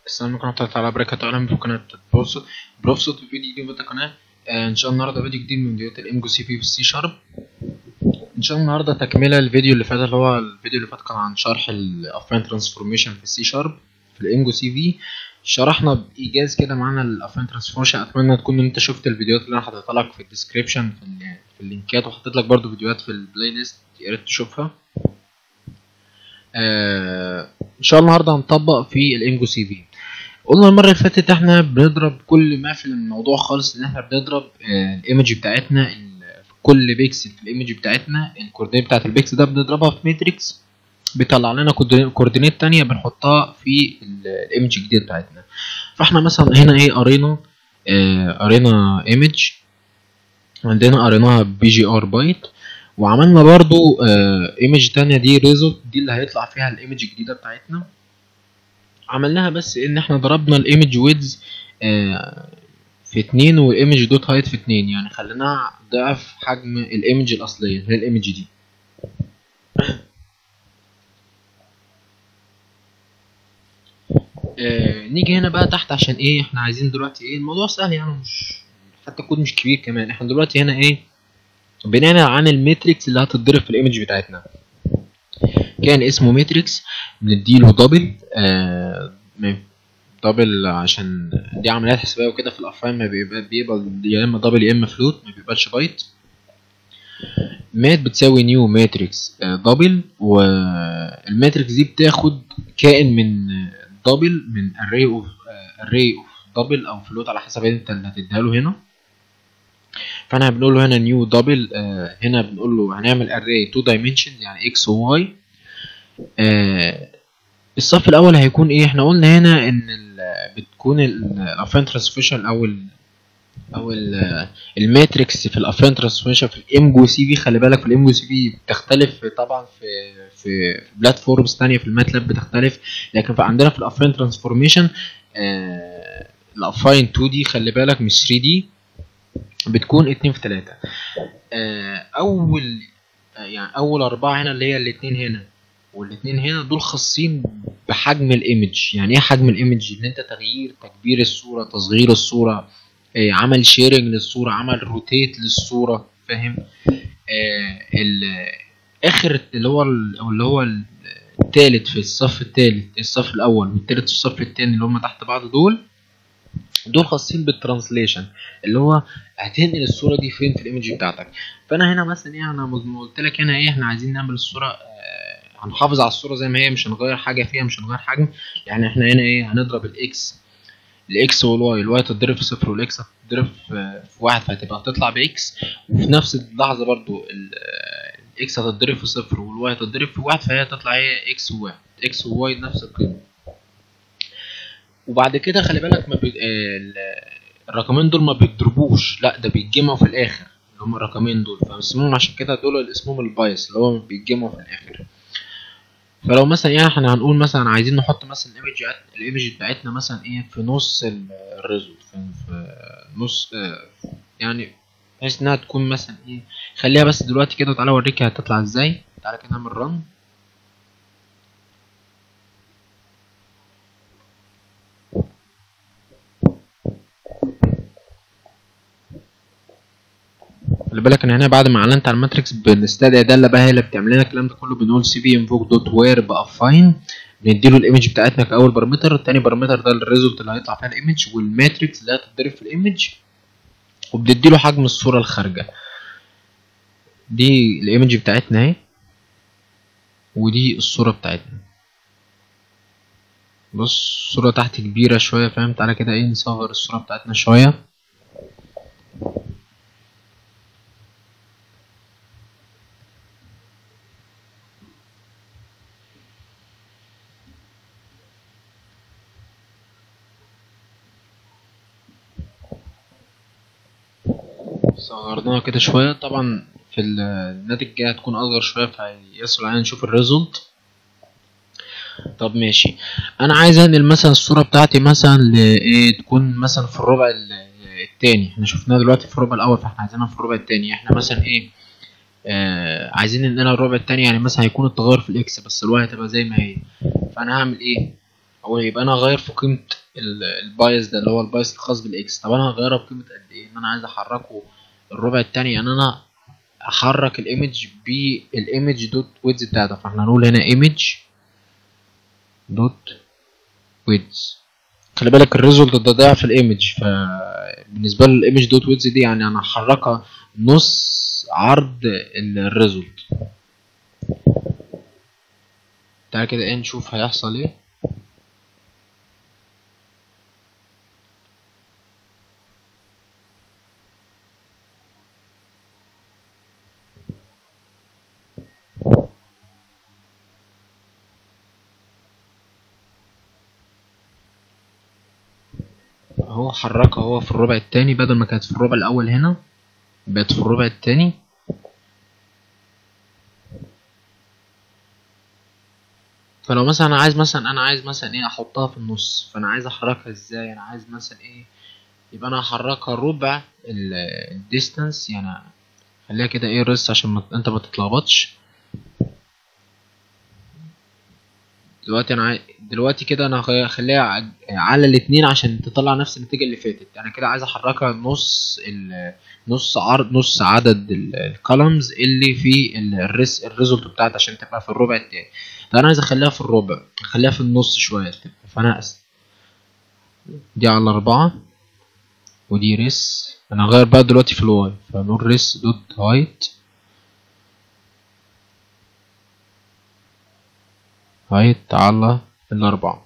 السلام عليكم ورحمة الله تعالى وبركاته أهلا بكم في قناة بروفيسور بروفيسور في فيديو جديد في القناة آه إن شاء الله النهاردة فيديو جديد من فيديوهات الإم جو سي في والسي شارب إن شاء الله النهاردة تكملة الفيديو اللي فات اللي هو الفيديو اللي فات كان عن شرح الأفاين ترانسفورميشن في السي شارب في الإم جو سي في شرحنا بإيجاز كده معانا الأفاين ترانسفورميشن أتمنى تكون أنت شفت الفيديوهات اللي أنا حاططها لك في الديسكريبشن في, ال- في اللينكات وحطيت لك برضو فيديوهات في البلاي ليست يا ريت تشوفها آه ان شاء الله النهارده هنطبق في الانجو سي في قلنا المره اللي فاتت احنا بنضرب كل ما في الموضوع خالص ان احنا بنضرب آه الايمج بتاعتنا ال- في كل بيكسل في الايمج بتاعتنا الكوردينيت بتاعت البيكسل ده بنضربها في ماتريكس بيطلع لنا كوردينيت- كوردينيت تانية بنحطها في ال- الايمج الجديد بتاعتنا فاحنا مثلا هنا ايه قرينا آه قرينا ايمج عندنا قريناها بي جي ار بايت وعملنا برضو ايمج تانية دي ريزولت دي اللي هيطلع فيها الايمج الجديدة بتاعتنا عملناها بس ان احنا ضربنا الايمج ويدز في اتنين والايمج دوت هايت في اتنين يعني خليناها ضعف حجم الايمج الاصلية اللي هي الايمج دي آه، نيجي هنا بقى تحت عشان ايه احنا عايزين دلوقتي ايه الموضوع سهل يعني مش حتى الكود مش كبير كمان احنا دلوقتي هنا ايه بناء عن الماتريكس اللي هتتضرب في الايمج بتاعتنا كان اسمه ماتريكس بنديله دبل آه دبل عشان دي عمليات حسابيه وكده في الافاين ما بيبقى بيبقى يا اما دبل يا اما فلوت ما بيبقاش بايت مات بتساوي نيو ماتريكس دبل والماتريكس دي بتاخد كائن من دبل من array اوف array اوف دبل او فلوت على حسب انت اللي هتديها له هنا فاحنا بنقول له هنا نيو دبل آه هنا بنقول له هنعمل array 2 dimension يعني x و y آه الصف الاول هيكون ايه احنا قلنا هنا ان ال بتكون الافين ترانسفورميشن او ال او ال الماتريكس في الافين ترانسفورميشن في الام جو سي في خلي بالك في الام جو سي في بتختلف طبعا في في بلاتفورمز تانية في الماتلاب بتختلف لكن في عندنا في الافين ترانسفورميشن آه الافين 2 دي خلي بالك مش 3 دي بتكون اتنين في تلاتة آه اول آه يعني اول اربعة هنا اللي هي الاتنين هنا والاتنين هنا دول خاصين بحجم الايمج يعني ايه حجم الايمج ان انت تغيير تكبير الصورة تصغير الصورة آه عمل شيرنج للصورة عمل روتيت للصورة فاهم آه اخر اللي هو اللي هو التالت في الصف التالت الصف الاول والتالت في الصف التاني اللي هم تحت بعض دول دول خاصين بالترانسليشن اللي هو هتنقل الصوره دي فين في الايمج بتاعتك فانا هنا مثلا ايه انا ما قلت لك هنا ايه احنا عايزين نعمل الصوره آه هنحافظ على الصوره زي ما هي مش هنغير حاجه فيها مش هنغير حجم يعني احنا هنا ايه هنضرب الاكس الاكس والواي الواي تتضرب في صفر والاكس هتتضرب في واحد فهتبقى هتطلع باكس وفي نفس اللحظه برضو الاكس هتتضرب في صفر والواي هتتضرب في واحد فهي هتطلع هي اكس وواحد اكس وواي نفس القيمه وبعد كده خلي بالك ما بي... الرقمين دول ما بيتضربوش لا ده بيتجمعوا في الاخر اللي هم الرقمين دول فاسمهم عشان كده دول اسمهم البايس اللي هو بيتجمعوا في الاخر فلو مثلا يعني احنا هنقول مثلا عايزين نحط مثلا الايمج الايمج بتاعتنا مثلا ايه في نص الريزولت في, في نص يعني بحيث انها تكون مثلا ايه خليها بس دلوقتي كده وتعالى اوريك هتطلع ازاي تعالى كده نعمل رن خلي بالك ان هنا بعد ما اعلنت على الماتريكس بنستدعي داله بقى هي اللي بتعمل لنا الكلام ده كله بنقول سي في انفوك دوت وير بافاين بنديله الايمج بتاعتنا كاول بارامتر تاني بارامتر ده الريزولت اللي هيطلع فيها الايمج والماتريكس اللي هتتضرب في الايمج وبنديله حجم الصوره الخارجه دي الايمج بتاعتنا اهي ودي الصوره بتاعتنا بص الصوره تحت كبيره شويه فاهم تعالى كده ايه نصغر الصوره بتاعتنا شويه صغرناها كده شوية طبعا في الناتج الجاي هتكون أصغر شوية فهيسهل علينا نشوف الريزولت طب ماشي أنا عايز أنقل مثلا الصورة بتاعتي مثلا لإيه تكون مثلا في الربع التاني احنا شفناها دلوقتي في الربع الأول فاحنا عايزينها في الربع التاني احنا مثلا إيه آه عايزين ننقلها الربع التاني يعني مثلا هيكون التغير في الإكس بس الواي هتبقى زي ما هي فأنا هعمل إيه او يبقى انا هغير في قيمه ال- البايس ده اللي هو البايس الخاص بالاكس طب انا هغيرها بقيمه قد ايه ان انا عايز احركه الربع التاني يعني انا احرك الايمج بالايمج دوت ويدز بتاعتها فاحنا هنقول هنا ايمج دوت ويدز خلي بالك الريزولت ده ضعف الايمج فبالنسبه لي الايمج دوت ويدز دي يعني انا هحركها نص عرض الريزولت تعالى كده ايه نشوف هيحصل ايه اهو حركها هو في الربع التاني بدل ما كانت في الربع الاول هنا بقت في الربع التاني فلو مثلا انا عايز مثلا انا عايز مثلا ايه احطها في النص فانا عايز احركها ازاي انا عايز مثلا ايه يبقى انا هحركها ربع الديستانس يعني خليها كده ايه ريس عشان ما انت ما تتلخبطش دلوقتي انا عاي... دلوقتي كده انا هخ- هخليها ع- على الاتنين عشان تطلع نفس النتيجة اللي فاتت انا كده عايز احركها نص ال... نص عرض نص عدد الكولمز اللي في ال- الريس الريزولت بتاعت عشان تبقى في الربع التاني فانا عايز اخليها في الربع اخليها في النص شوية تبقى فانا أس... دي على أربعة ودي ريس انا هغير بقى دلوقتي في الواي فنقول ريس دوت هايت هايت على الأربعة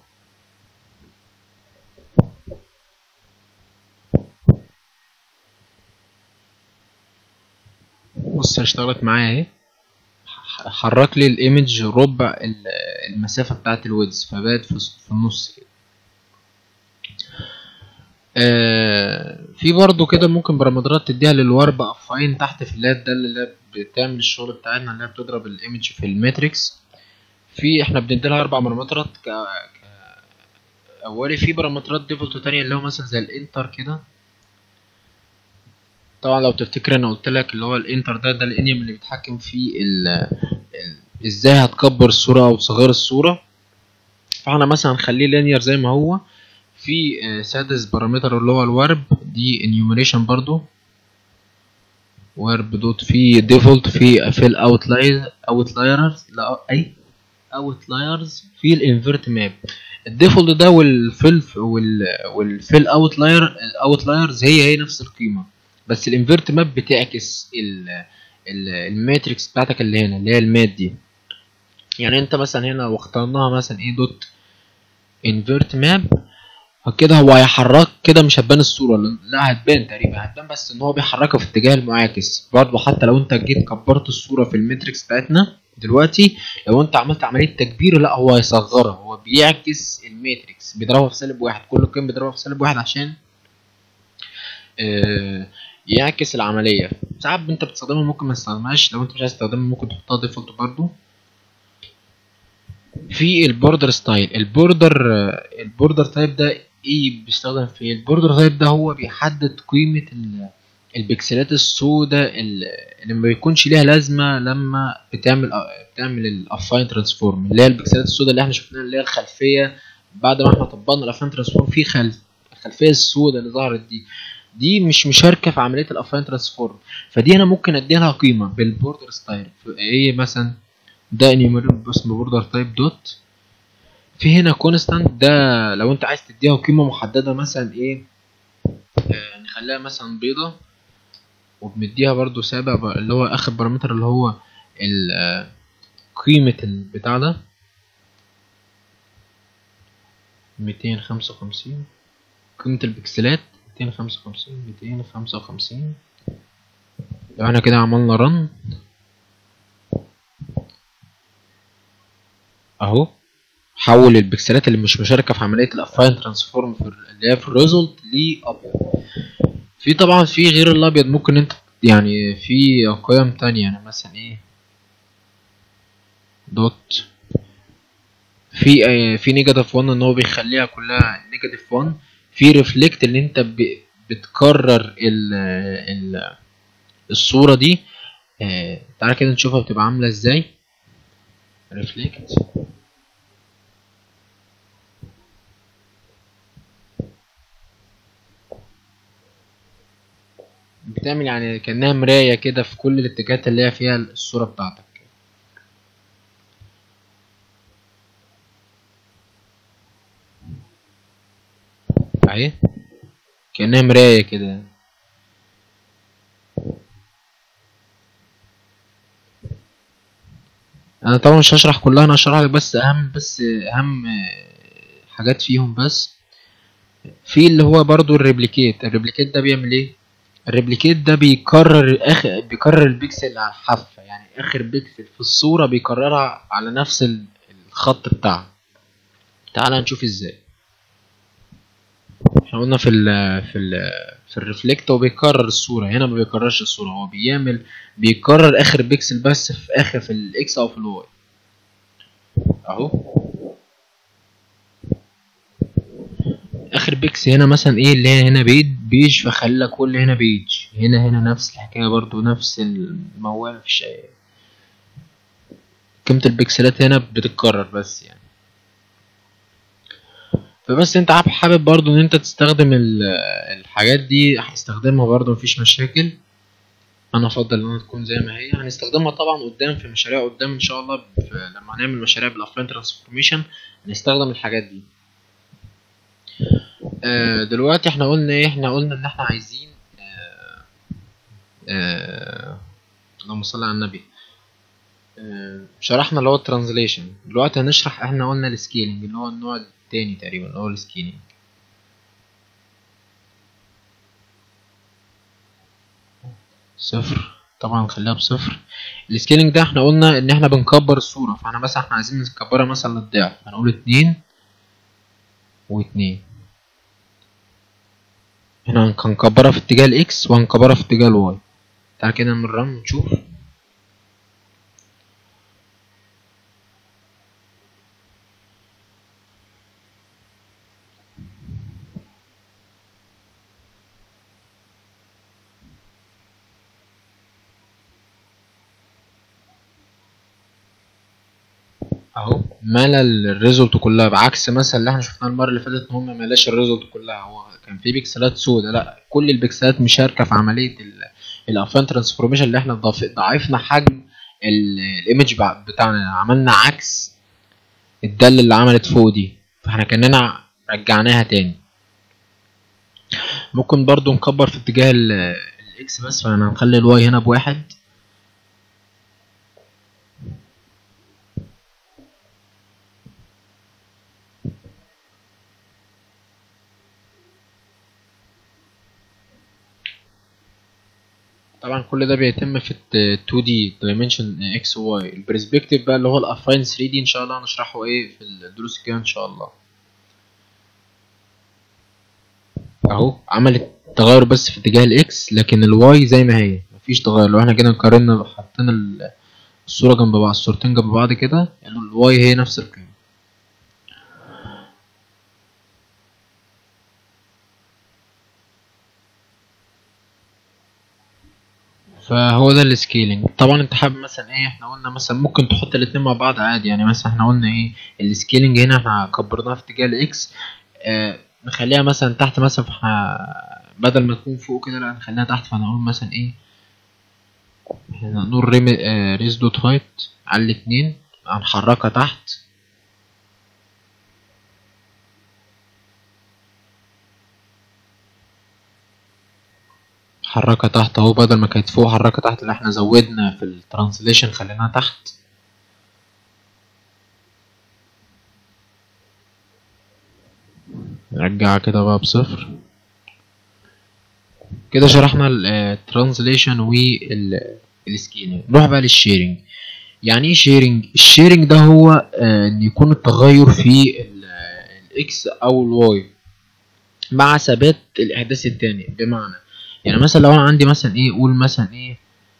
بص اشتغلت معايا اهي ح- حرك لي الايمج ربع ال- المسافة بتاعت الويدز فبقت في في النص كده آه في برضو كده ممكن بارامترات تديها للورب افاين تحت في اللاب ده اللي هي بتعمل الشغل بتاعنا اللي هي بتضرب الايمج في الماتريكس في احنا بنديلها اربع بارامترات ك... ك... اولي في بارامترات ديفولت تانية اللي هو مثلا زي الانتر كده طبعا لو تفتكر انا قلت لك اللي هو الانتر ده ده الانيم اللي بيتحكم في ال... ال... ازاي هتكبر الصورة او تصغر الصورة فاحنا مثلا هنخليه لينير زي ما هو في آه، سادس بارامتر اللي هو الورب دي انيوميريشن برضو ورب دوت في ديفولت في في الاوتلاير اوتلايرز لا اي اوتلايرز في الانفيرت ماب الديفولت ده والفيل وال والفيل اوتلاير الاوتلايرز هي هي نفس القيمه بس الانفيرت ماب بتعكس ال ال- الماتريكس بتاعتك اللي هنا اللي هي المات دي يعني انت مثلا هنا لو اخترناها مثلا ايه دوت انفيرت ماب كده هو هيحرك كده مش هتبان الصورة لا هتبان تقريبا هتبان بس ان هو بيحركها في اتجاه المعاكس برضه حتى لو انت جيت كبرت الصورة في الماتريكس بتاعتنا دلوقتي لو انت عملت عملية تكبير لا هو هيصغرها هو بيعكس الماتريكس بيضربها في سالب واحد كل قيم بيضربها في سالب واحد عشان آه يعكس العملية ساعات انت بتستخدمها ممكن ما تستخدمهاش لو انت مش عايز تستخدمها ممكن تحطها ديفولت برضه في البوردر ستايل البوردر البوردر تايب ده ايه بيستخدم في البوردر تايب ده هو بيحدد قيمة ال- البكسلات السوداء ال- اللي ما بيكونش ليها لازمة لما بتعمل بتعمل الافاين ترانسفورم اللي هي البكسلات السوداء اللي احنا شفناها اللي هي الخلفية بعد ما احنا طبقنا الافاين ترانسفورم في خلف الخلفية السوداء اللي ظهرت دي دي مش مشاركة في عملية الافاين ترانسفورم فدي انا ممكن اديها لها قيمة بالبوردر ستايل ايه مثلا ده انيميريت باسم بوردر تايب دوت في هنا كونستانت ده لو انت عايز تديها قيمة محددة مثلا ايه آه نخليها مثلا بيضة وبنديها برضو سابع ب- اللي هو اخر بارامتر اللي هو ال- آه، قيمة البتاع ده ميتين خمسة وخمسين قيمة البكسلات ميتين خمسة وخمسين ميتين خمسة وخمسين لو احنا كده عملنا رن اهو حول البكسلات اللي مش مشاركه في عمليه الافاين ترانسفورم في ال- اللي هي في الريزولت لابيض في طبعا في غير الابيض ممكن انت يعني في قيم تانية يعني مثلا ايه دوت في آه، في نيجاتيف 1 ان هو بيخليها كلها نيجاتيف 1 في ريفلكت اللي انت ب- بتكرر ال ال الصوره دي آه، تعالى كده نشوفها بتبقى عامله ازاي ريفلكت بتعمل يعني كأنها مراية كده في كل الاتجاهات اللي هي فيها الصورة بتاعتك اهي كأنها مراية كده انا طبعا مش هشرح كلها انا هشرح لك بس اهم بس اهم حاجات فيهم بس في اللي هو برضو الريبليكيت الريبليكيت ده بيعمل ايه الريبليكيت ده بيكرر اخر بيكرر البيكسل على الحافة يعني اخر بيكسل في الصورة بيكررها على نفس الخط بتاعها تعال نشوف ازاي احنا قلنا في ال في ال في الريفلكت هو بيكرر الصورة هنا ما بيكررش الصورة هو بيعمل بيكرر اخر بيكسل بس في اخر في الاكس او في الواي اهو اخر بيكس هنا مثلا ايه اللي هي هنا بيج بيج فخلى كل هنا بيج هنا هنا نفس الحكايه برضو نفس الموال مفيش اي قيمه البكسلات هنا بتتكرر بس يعني فبس انت حابب برضو ان انت تستخدم الحاجات دي هستخدمها برضو مفيش مشاكل انا افضل انها تكون زي ما هي هنستخدمها طبعا قدام في مشاريع قدام ان شاء الله لما هنعمل مشاريع بالافلاين ترانسفورميشن هنستخدم الحاجات دي آه دلوقتي احنا قلنا ايه احنا قلنا ان احنا عايزين آه آه اللهم صل على النبي آه شرحنا اللي هو الترانزليشن دلوقتي هنشرح احنا قلنا السكيلينج اللي هو النوع التاني تقريبا اللي هو السكيلينج صفر طبعا نخليها بصفر السكيلينج ده احنا قلنا ان احنا بنكبر الصورة فاحنا مثلا احنا عايزين نكبرها مثلا للضعف هنقول اتنين واتنين هنا هنكبرها في اتجاه الاكس وهنكبرها في اتجاه الواي تعال كده نرن نشوف اهو ملا الريزولت كلها بعكس مثلا اللي احنا شفناه المره اللي فاتت ان هو ما ملاش الريزولت كلها هو كان في بيكسلات سودة لا كل البيكسلات مشاركه في عمليه الافان ترانسفورميشن اللي احنا ضعفنا حجم الايمج بتاعنا عملنا عكس الداله اللي عملت فوق دي فاحنا كاننا رجعناها تاني ممكن برضو نكبر في اتجاه الاكس بس فانا هنخلي الواي هنا بواحد طبعا كل ده بيتم في 2 دي dimension x و y البرسبكتيف بقى اللي هو الافاين 3 دي ان شاء الله هنشرحه ايه في الدروس الجايه ان شاء الله اهو عملت تغير بس في اتجاه الاكس لكن الواي زي ما هي مفيش تغير لو احنا جينا قارنا حطينا الصوره جنب بعض الصورتين جنب بعض كده يعني الواي هي نفس القيمه فهو ده السكيلينج طبعا انت حابب مثلا ايه احنا قلنا مثلا ممكن تحط الاتنين مع بعض عادي يعني مثلا احنا قلنا ايه السكيلينج هنا احنا كبرناها في اتجاه الاكس اه نخليها مثلا تحت مثلا فاحنا بدل ما تكون فوق كده لا نخليها تحت فهنقول مثلا ايه نقول ريم اه ريز دوت هايت على الاتنين هنحركها تحت حركها تحت اهو بدل ما كانت فوق حركها تحت اللي احنا زودنا في الترانسليشن خليناها تحت نرجعها كده بقى بصفر كده شرحنا الترانسليشن والسكيلينج نروح بقى للشيرنج يعني ايه شيرنج الشيرنج ده هو ان يكون التغير في الاكس او الواي مع ثبات الاحداث التاني بمعنى يعني مثلا لو انا عندي مثلا ايه قول مثلا ايه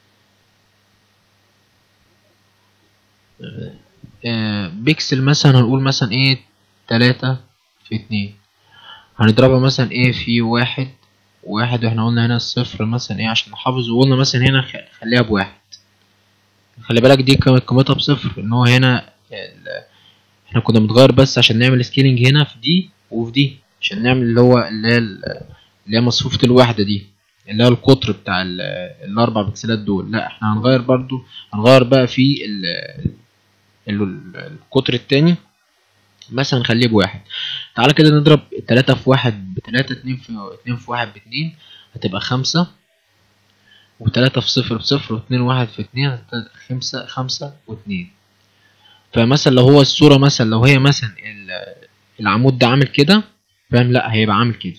آه بيكسل مثلا هنقول مثلا ايه تلاتة في اتنين هنضربها مثلا ايه في واحد واحد واحنا قلنا هنا الصفر مثلا ايه عشان نحافظ وقلنا مثلا هنا خليها بواحد خلي بالك دي كانت قيمتها بصفر ان هو هنا احنا كنا بنتغير بس عشان نعمل سكيلينج هنا في دي وفي دي عشان نعمل اللي هو اللي هي اللي هي مصفوفة الوحدة دي اللي هو القطر بتاع ال- الاربع بكسلات دول لا احنا هنغير برضو هنغير بقى في ال ال- ال- القطر التاني مثلا نخليه بواحد تعالى كده نضرب تلاتة في واحد بتلاتة اتنين في اتنين في واحد باتنين هتبقى خمسة وتلاتة في صفر بصفر واتنين واحد في اتنين هتبقى خمسة خمسة واتنين فمثلا لو هو الصورة مثلا لو هي مثلا ال- العمود ده عامل كده فاهم لا هيبقى عامل كده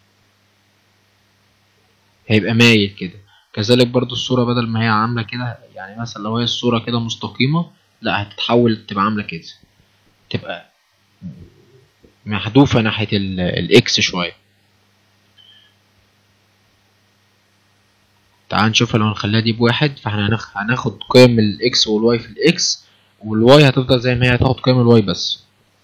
هيبقى مايل كده كذلك برضو الصورة بدل ما هي عاملة كده يعني مثلا لو هي الصورة كده مستقيمة لا هتتحول تبقى عاملة كده تبقى محذوفة ناحية ال- الاكس شوية تعال نشوف لو هنخليها دي بواحد فاحنا هناخ- هناخد قيم الاكس والواي في الاكس والواي هتفضل زي ما هي هتاخد قيم الواي بس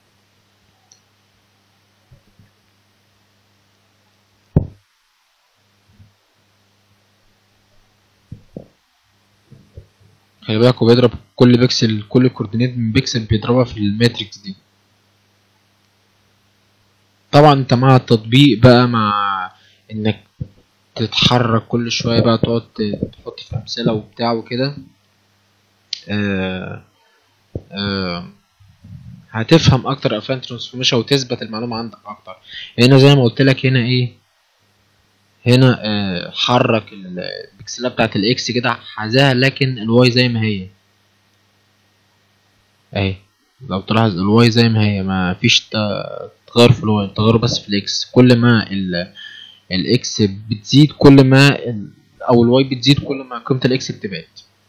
خلي بالك هو بيضرب كل بيكسل كل كوردينيت من بيكسل بيضربها في الماتريكس دي طبعا انت مع التطبيق بقى مع انك تتحرك كل شويه بقى تقعد ت- تحط في امثله وبتاع وكده آه آه هتفهم اكتر افان ترانسفورميشن وتثبت المعلومه عندك اكتر هنا زي ما قلت لك هنا ايه هنا آه حرك ال- البكسلات بتاعت الاكس كده حذاها لكن الواي زي ما هي اهي لو تلاحظ الواي زي ما هي ما فيش ت- تغير في الواي تغير بس في الاكس كل ما ال الاكس بتزيد كل ما ال او الواي بتزيد كل ما قيمة الاكس بتبعد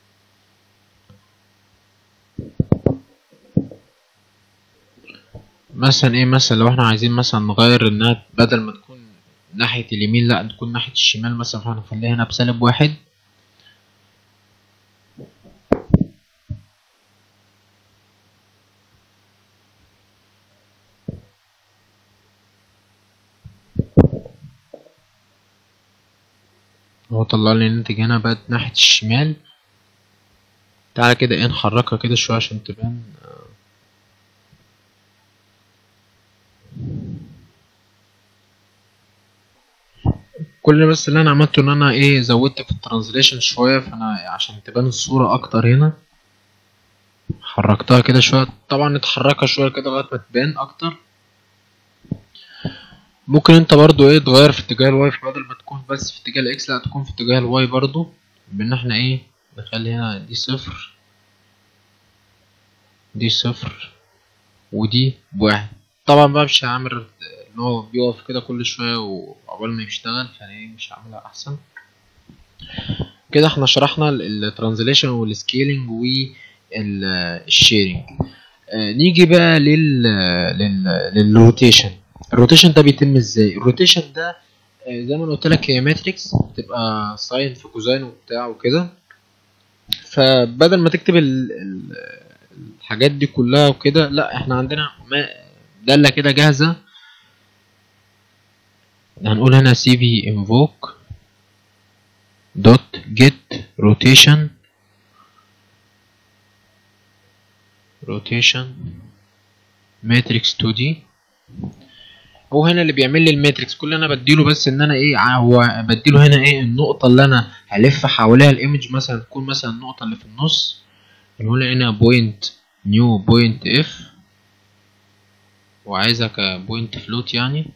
مثلا ايه مثلا لو احنا عايزين مثلا نغير انها بدل ما تكون ناحية اليمين لا تكون ناحية الشمال مثلا فاحنا نخليها هنا بسالب واحد هو طلع لي الناتج هنا بقت ناحية الشمال تعالى كده ايه نحركها كده شوية عشان تبان كل بس اللي انا عملته ان انا ايه زودت في الترانزليشن شوية فانا عشان تبان الصورة اكتر هنا حركتها كده شوية طبعا اتحركها شوية كده لغاية ما تبان اكتر ممكن انت برضو ايه تغير في اتجاه الواي بدل ما تكون بس في اتجاه الاكس لا تكون في اتجاه الواي برضو بان احنا ايه نخلي هنا دي صفر دي صفر ودي بواحد طبعا بقى مش هعمل ان هو بيقف كده كل شوية وعقبال ما يشتغل فانا ايه مش هعملها احسن كده احنا شرحنا الترانزليشن والسكيلينج والشيرنج نيجي بقى لل لل للروتيشن الروتيشن ده بيتم ازاي الروتيشن ده آه، زي ما انا قلت لك هي ماتريكس بتبقى ساين في كوزاين وبتاع وكده فبدل ما تكتب ال... ال... الحاجات دي كلها وكده لا احنا عندنا ما دالة كده جاهزة هنقول هنا سي في invoke دوت get rotation rotation matrix 2D هو هنا اللي بيعمل لي الماتريكس كل اللي انا بديله بس ان انا ايه ع- هو بديله هنا ايه النقطة اللي انا هلف حواليها الايمج مثلا تكون مثلا النقطة اللي في النص نقول هنا بوينت نيو بوينت اف وعايزها كبوينت فلوت يعني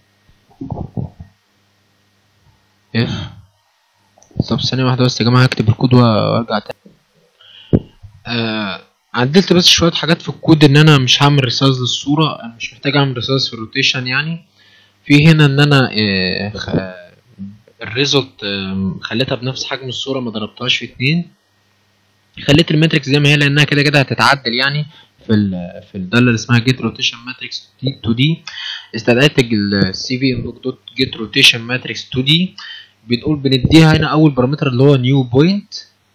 اف طب ثانية واحدة بس يا جماعة هكتب الكود وارجع تاني آه عدلت بس شوية حاجات في الكود ان انا مش هعمل ريسايز للصورة انا مش محتاج اعمل ريسايز في الروتيشن يعني في هنا ان انا آه خ- الريزلت آه خليتها بنفس حجم الصورة ما ضربتهاش في اتنين خليت الماتريكس زي ما هي لانها كده كده هتتعدل يعني في ال في الداله اللي اسمها جيت روتيشن ماتريكس 2 دي استدعيت السي في انبوك دوت جيت روتيشن ماتريكس 2 دي بنقول بنديها هنا اول بارامتر اللي هو نيو بوينت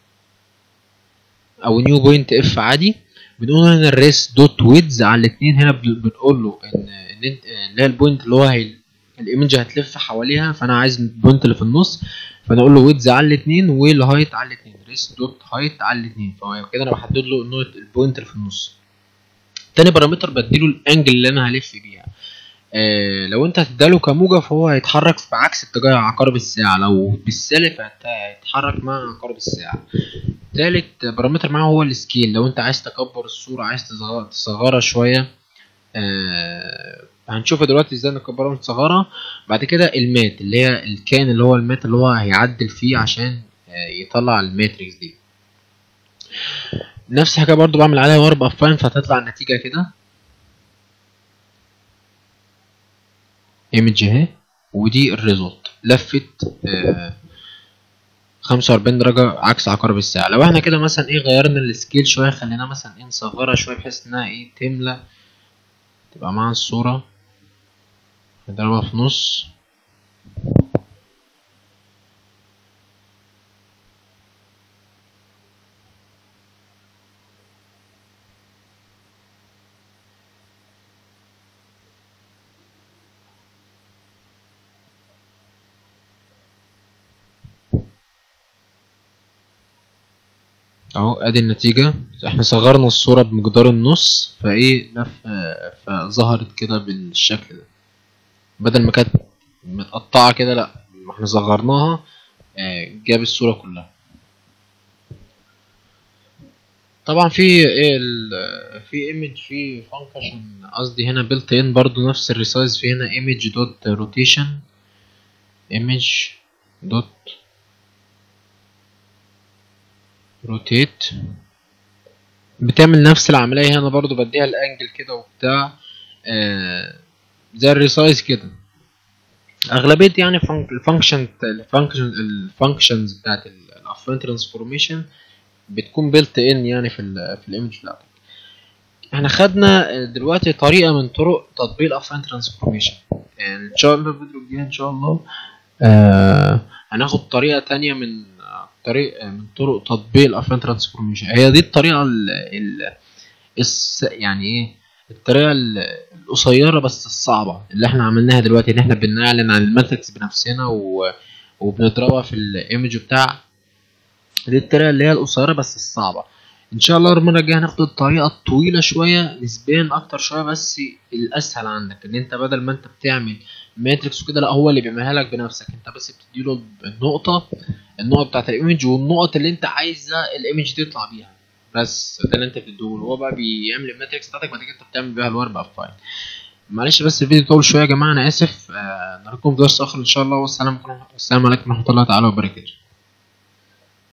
او نيو بوينت اف عادي بنقول هنا الريس دوت ويدز على الاثنين هنا بن- بنقول له ان ان انت اللي هي البوينت اللي هو هي الايمج هتلف حواليها فانا عايز البوينت اللي في النص فانا اقول له ويدز على الاثنين والهايت على الاثنين ريس دوت هايت على الاثنين فهو كده انا بحدد له النقطة البوينت اللي في النص تاني بارامتر بديله الانجل اللي انا هلف بيها آه لو انت هتديله كموجة فهو هيتحرك في عكس اتجاه عقارب الساعة لو بالسالب هت- هيتحرك مع عقارب الساعة تالت بارامتر معاه هو السكيل لو انت عايز تكبر الصورة عايز تصغ- تصغرها شوية آه هنشوف دلوقتي ازاي نكبرها ونصغرها بعد كده المات اللي هي الكان اللي هو المات اللي هو هيعدل فيه عشان آه يطلع الماتريكس دي نفس الحاجة برضو بعمل عليها وارب افاين فهتطلع النتيجة كده ايمج اهي ودي الريزولت لفت آه 45 درجة عكس عقارب الساعة لو احنا كده مثلا ايه غيرنا السكيل شوية خلينا مثلا ايه نصغرها شوية بحيث انها ايه تملى تبقى مع الصورة نضربها في نص اهو ادي النتيجة احنا صغرنا الصورة بمقدار النص فايه لف آه، فظهرت كده بالشكل ده بدل ما كانت متقطعة كده لا ما احنا صغرناها آه، جاب الصورة كلها طبعا في ايه ال- في ايمج في فانكشن قصدي هنا بيلت ان برضو نفس الريسايز في هنا ايمج دوت روتيشن ايمج دوت روتيت بتعمل نفس العملية هنا برضو بديها الانجل كده وبتاع آه زي الريسايز كده اغلبية يعني الفانكشن الفانكشن الفانكشنز بتاعت الافرين ترانسفورميشن بتكون بيلت ان يعني في ال في الايمج بتاعتك احنا خدنا دلوقتي طريقة من طرق تطبيق الافرين ترانسفورميشن يعني ان شاء الله الفيديو الجاي ان شاء الله آه هناخد طريقة تانية من طريق من طرق تطبيق الافرين ترانسفورميشن هي دي الطريقة ال ال الس يعني ايه الطريقة ال- القصيرة بس الصعبة اللي احنا عملناها دلوقتي ان احنا بنعلن عن الماتريكس بنفسنا و... وبنضربها في الايمج بتاع دي الطريقة اللي هي القصيرة بس الصعبة ان شاء الله المرة الجاية هناخد الطريقة الطويلة شوية نسبيا اكتر شوية بس الاسهل عندك ان انت بدل ما انت بتعمل ماتريكس وكده لا هو اللي بيعملها لك بنفسك انت بس بتديله النقطة النقط بتاعت الايمج والنقط اللي انت عايزة الايمج تطلع بيها بس ده اللي انت بتديهوله هو بقى بيعمل الماتريكس بتاعتك بعد كده انت بتعمل بيها الورب اب فايل معلش بس الفيديو طول شويه يا جماعه انا اسف آه نراكم في درس اخر ان شاء الله والسلام عليكم والسلام عليكم ورحمه الله تعالى وبركاته